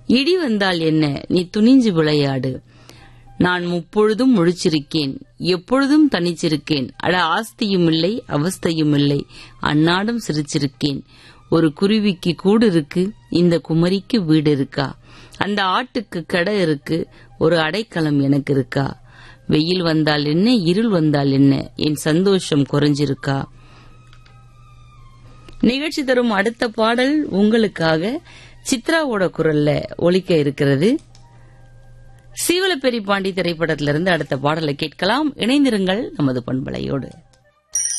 இடி வந்தால் என்ன நீ துணிஞ்சு விளையாடு நான் முப்பொழுதும் முழிச்சிருக்கேன் எப்பொழுதும் தனிச்சிருக்கேன் அட ஆஸ்தியும் இல்லை அவஸ்தையும் இல்லை அன்னாடும் சிரிச்சிருக்கேன் ஒரு குருவிக்கு கூடு இருக்கு இந்த குமரிக்கு வீடு இருக்கா அந்த ஆட்டுக்கு கடை இருக்கு ஒரு அடைக்கலம் எனக்கு இருக்கா வெயில் வந்தால் என்ன இருள் வந்தால் என்ன என் சந்தோஷம் குறைஞ்சிருக்கா நிகழ்ச்சி தரும் அடுத்த பாடல் உங்களுக்காக சித்ராவோட குரல்ல ஒலிக்க இருக்கிறது சீவலப்பெரி பாண்டி திரைப்படத்திலிருந்து அடுத்த பாடலை கேட்கலாம் இணைந்திருங்கள் நமது பண்பலையோடு